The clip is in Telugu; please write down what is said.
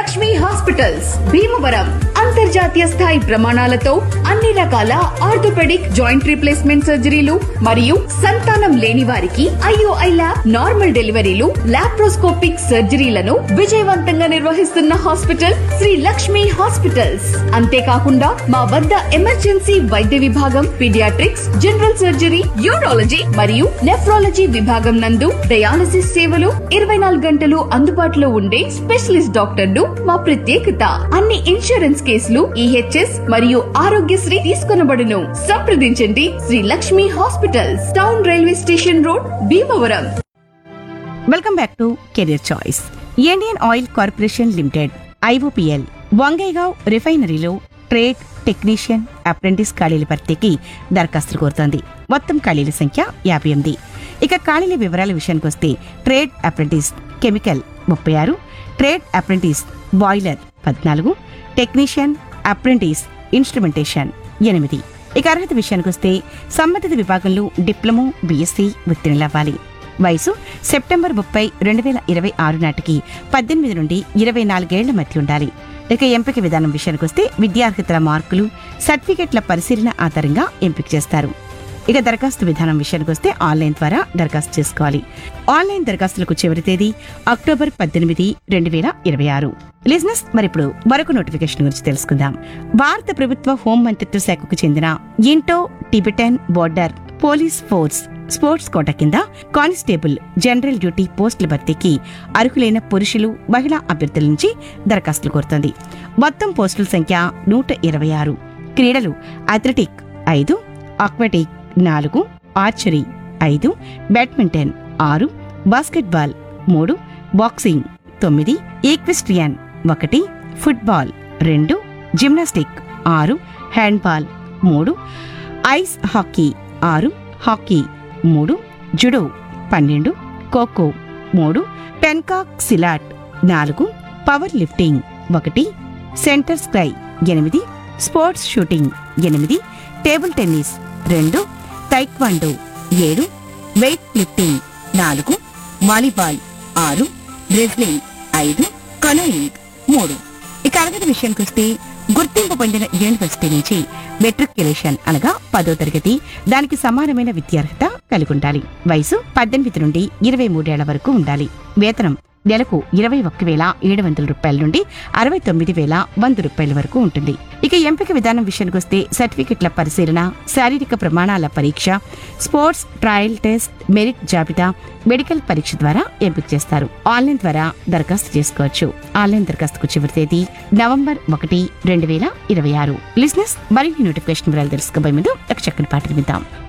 లక్ష్మి హాస్పిటల్స్ భీమవరం అంతర్జాతీయ స్థాయి ప్రమాణాలతో అన్ని రకాల ఆర్థోపెడిక్ జాయింట్ రీప్లేస్మెంట్ సర్జరీలు మరియు సంతానం లేని వారికి ఐఓఐ ల్యాబ్ నార్మల్ డెలివరీలు లాప్రోస్కోపిక్ సర్జరీలను విజయవంతంగా నిర్వహిస్తున్న హాస్పిటల్ శ్రీ లక్ష్మి హాస్పిటల్స్ అంతేకాకుండా మా వద్ద ఎమర్జెన్సీ వైద్య విభాగం పీడియాట్రిక్స్ జనరల్ సర్జరీ యూరాలజీ మరియు నెఫ్రాలజీ విభాగం నందు డయాలసిస్ సేవలు ఇరవై నాలుగు గంటలు అందుబాటులో ఉండే స్పెషలిస్ట్ డాక్టర్లు మా ప్రత్యేకత అన్ని ఇన్సూరెన్స్ కేసులు ఈహెచ్ఎస్ మరియు ఆరోగ్యశ్రీ తీసుకొనబడును సంప్రదించండి Sri Lakshmi hospitals town railway station road Bhimavaram welcome back to career choice Indian Oil Corporation Limited IOPL Bongaigaon రిఫైనరీలో ట్రేడ్ టెక్నీషియన్ అప్రెంటిస్ ఖాళీల భర్తీకి దరఖాస్తులు కోరుతోంది మొత్తం ఖాళీల సంఖ్య యాభై ఎనిమిది ఇక ఖాళీల వివరాల విషయానికి వస్తే ట్రేడ్ అప్రెంటిస్ కెమికల్ ముప్పై ఆరు ట్రేడ్ అప్రెంటిస్ బాయిలర్ పద్నాలుగు టెక్నీషియన్ అప్రెంటిస్ ఇన్స్ట్రుమెంటేషన్ ఎనిమిది ఇక అర్హత విషయానికి వస్తే సంబంధిత విభాగంలో డిప్లొమో బీఎస్సీ ఉత్తీర్ణులవ్వాలి వయసు సెప్టెంబర్ ముప్పై రెండు వేల ఇరవై ఆరు నాటికి పద్దెనిమిది నుండి ఇరవై నాలుగేళ్ల మధ్య ఉండాలి ఇక ఎంపిక విధానం విషయానికి వస్తే విద్యార్హతల మార్కులు సర్టిఫికెట్ల పరిశీలన ఆధారంగా ఎంపిక చేస్తారు ఇక దరఖాస్తు విధానం విషయానికి వస్తే ఆన్లైన్ ద్వారా దరఖాస్తు చేసుకోవాలి ఆన్లైన్ దరఖాస్తులకు చివరి తేదీ అక్టోబర్ పద్దెనిమిది రెండు వేల ఇరవై ఆరు లిజినెస్ మరిప్పుడు మరొక నోటిఫికేషన్ గురించి తెలుసుకుందాం భారత ప్రభుత్వ హోం మంత్రిత్వ శాఖకు చెందిన Indo Tibetan border police force sports quota కింద కానిస్టేబుల్ జనరల్ డ్యూటీ పోస్టుల భర్తీకి అర్హులైన పురుషులు మహిళా అభ్యర్థుల నుంచి దరఖాస్తులు కోరుతోంది మొత్తం పోస్టుల సంఖ్య నూట ఇరవై ఆరు క్రీడలు అథ్లెటిక్ ఐదు ఆక్వాటిక్ నాలుగు ఆర్చరీ ఐదు బ్యాడ్మింటన్ ఆరు బాస్కెట్బాల్ మూడు బాక్సింగ్ తొమ్మిది ఈక్విస్ట్రియన్ ఒకటి ఫుట్బాల్ రెండు జిమ్నాస్టిక్ ఆరు హ్యాండ్బాల్ మూడు ఐస్ హాకీ ఆరు హాకీ మూడు జుడో పన్నెండు ఖోఖో మూడు పెన్కాక్ సిలాట్ నాలుగు పవర్ లిఫ్టింగ్ ఒకటి సెంటర్ స్క్రై ఎనిమిది స్పోర్ట్స్ షూటింగ్ ఎనిమిది టేబుల్ టెన్నిస్ రెండు తైక్వాండో ఏడు వెయిట్ లిఫ్టింగ్ నాలుగు వాలీబాల్ ఆరు రెజ్లింగ్ ఐదు కనోయింగ్ మూడు ఇక అర్హత విషయానికి వస్తే గుర్తింపు పొందిన యూనివర్సిటీ నుంచి మెట్రిక్యులేషన్ అనగా పదో తరగతి దానికి సమానమైన విద్యార్హత కలిగి ఉండాలి వయసు పద్దెనిమిది నుండి ఇరవై మూడేళ్ల వరకు ఉండాలి వేతనం నెలకు ఇరవై ఒక్క వేల ఏడు వందల రూపాయల నుండి అరవై తొమ్మిది వేల వంద రూపాయల వరకు ఉంటుంది ఇక ఎంపిక విధానం విషయానికి వస్తే సర్టిఫికెట్ల పరిశీలన శారీరక ప్రమాణాల పరీక్ష స్పోర్ట్స్ ట్రయల్ టెస్ట్ మెరిట్ జాబితా మెడికల్ పరీక్ష ద్వారా ఎంపిక చేస్తారు ఆన్లైన్ ద్వారా దరఖాస్తు చేసుకోవచ్చు ఆన్లైన్ దరఖాస్తుకు చివరి తేదీ నవంబర్ ఒకటి రెండు వేల ఇరవై ఆరు లిజినెస్ మరిన్ని నోటిఫికేషన్ వివరాలు తెలుసుకోబోయే ముందు ఒక చక్కని పాటలు విందాం